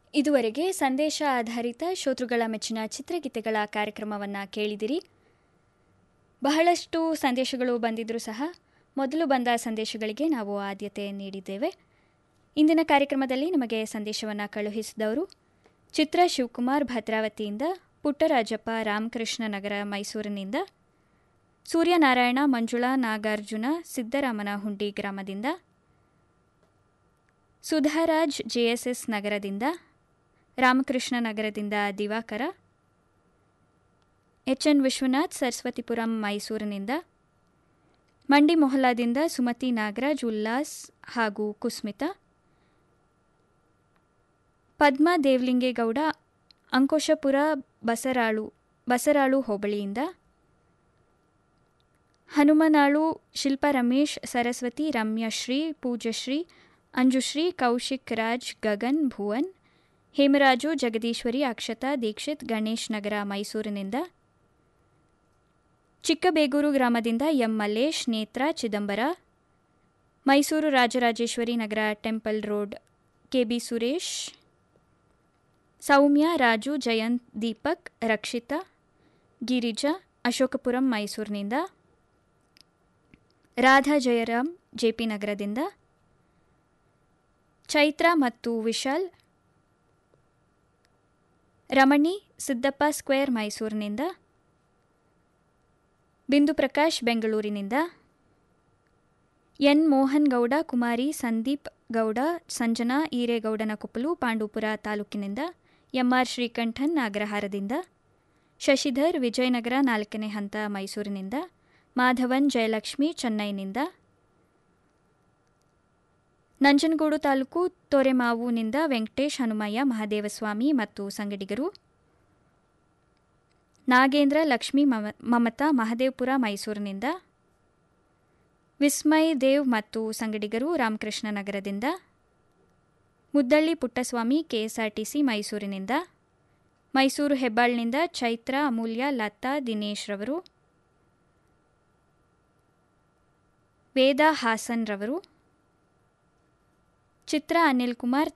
ಇದುವರೆಗೆ ಸಂದೇಶ ಆಧಾರಿತ ಶ್ರೋತೃಗಳ ಮೆಚ್ಚಿನ ಚಿತ್ರಗೀತೆಗಳ ಕಾರ್ಯಕ್ರಮವನ್ನು ಕೇಳಿದಿರಿ ಬಹಳಷ್ಟು ಸಂದೇಶಗಳು ಬಂದಿದ್ದರೂ ಸಹ ಮೊದಲು ಬಂದ ಸಂದೇಶಗಳಿಗೆ ನಾವು ಆದ್ಯತೆ ನೀಡಿದ್ದೇವೆ ಇಂದಿನ ಕಾರ್ಯಕ್ರಮದಲ್ಲಿ ನಮಗೆ ಸಂದೇಶವನ್ನು ಕಳುಹಿಸಿದವರು ಚಿತ್ರ ಶಿವಕುಮಾರ್ ಭದ್ರಾವತಿಯಿಂದ ಪುಟ್ಟರಾಜಪ್ಪ ರಾಮಕೃಷ್ಣ ನಗರ ಮೈಸೂರಿನಿಂದ ಸೂರ್ಯನಾರಾಯಣ ಮಂಜುಳಾ ನಾಗಾರ್ಜುನ ಸಿದ್ದರಾಮನ ಹುಂಡಿ ಗ್ರಾಮದಿಂದ ಸುಧಾರಾಜ್ ಜೆಎಸ್ಎಸ್ ನಗರದಿಂದ ರಾಮಕೃಷ್ಣ ನಗರದಿಂದ ದಿವಾಕರ ಎಚ್ ಎನ್ ವಿಶ್ವನಾಥ್ ಸರಸ್ವತಿಪುರಂ ಮೈಸೂರಿನಿಂದ ಮಂಡಿ ಮೊಹಲ್ಲಾದಿಂದ ಸುಮತಿ ನಾಗರಾಜ್ ಉಲ್ಲಾಸ್ ಹಾಗೂ ಕುಸ್ಮಿತಾ ಪದ್ಮಾ ದೇವಲಿಂಗೇಗೌಡ ಅಂಕೋಶಪುರ ಬಸರಾಳು ಬಸರಾಳು ಹೋಬಳಿಯಿಂದ ಹನುಮನಾಳು ಶಿಲ್ಪಾ ರಮೇಶ್ ಸರಸ್ವತಿ ರಮ್ಯಶ್ರೀ ಪೂಜಶ್ರೀ ಅಂಜುಶ್ರೀ ಕೌಶಿಕ್ ರಾಜ್ ಗಗನ್ ಭುವನ್ ಹೇಮರಾಜು ಜಗದೀಶ್ವರಿ ಅಕ್ಷತಾ ದೀಕ್ಷಿತ್ ಗಣೇಶ್ ನಗರ ಮೈಸೂರಿನಿಂದ ಚಿಕ್ಕಬೇಗೂರು ಗ್ರಾಮದಿಂದ M Mallesh Netra Chidambara Mysuru Rajarajeshwari Nagar temple road KB Suresh Soumya Raju Jayanth Deepak Rakshitha Girija Ashokapuram ಮೈಸೂರಿನಿಂದ ರಾಧಾ ಜಯರಾಮ್ ಜೆಪಿ ನಗರದಿಂದ ಚೈತ್ರ ಮತ್ತು ವಿಶಾಲ್ ರಮಣಿ ಸಿದ್ದಪ್ಪ ಸ್ಕ್ವೇರ್ ಮೈಸೂರಿನಿಂದ ಬಿಂದು ಪ್ರಕಾಶ್ ಬೆಂಗಳೂರಿನಿಂದ ಎನ್ ಮೋಹನ್ ಗೌಡ ಕುಮಾರಿ ಸಂದೀಪ್ ಗೌಡ ಸಂಜನಾ ಈರೇಗೌಡನ ಕುಪ್ಪಲು ಪಾಂಡೂಪುರ ತಾಲೂಕಿನಿಂದ ಎಂಆರ್ ಶ್ರೀಕಂಠನ್ ಅಗ್ರಹಾರದಿಂದ ಶಶಿಧರ್ ವಿಜಯನಗರ ನಾಲ್ಕನೇ ಹಂತ ಮೈಸೂರಿನಿಂದ ಮಾಧವನ್ ಜಯಲಕ್ಷ್ಮಿ ಚೆನ್ನೈನಿಂದ ನಂಜನಗೂಡು ತಾಲೂಕು ತೊರೆಮಾವುನಿಂದ ವೆಂಕಟೇಶ್ ಹನುಮಯ್ಯ ಮಹದೇವಸ್ವಾಮಿ ಮತ್ತು ಸಂಗಡಿಗರು ನಾಗೇಂದ್ರ ಲಕ್ಷ್ಮಿ ಮಮ ಮಮತಾ ಮಹದೇವಪುರ ಮೈಸೂರಿನಿಂದ ವಿಸ್ಮಯ್ ದೇವ್ ಮತ್ತು ಸಂಗಡಿಗರು ರಾಮಕೃಷ್ಣ ನಗರದಿಂದ ಮುದ್ದಳ್ಳಿ ಪುಟ್ಟಸ್ವಾಮಿ ಕೆಎಸ್ಆರ್ಟಿಸಿ ಮೈಸೂರಿನಿಂದ ಮೈಸೂರು ಹೆಬ್ಬಾಳ್ನಿಂದ ಚೈತ್ರ ಅಮೂಲ್ಯ ಲತಾ ದಿನೇಶ್ ರವರು ವೇದಾ ಹಾಸನ್ ರವರು ಚಿತ್ರ ಅನಿಲ್ ಕುಮಾರ್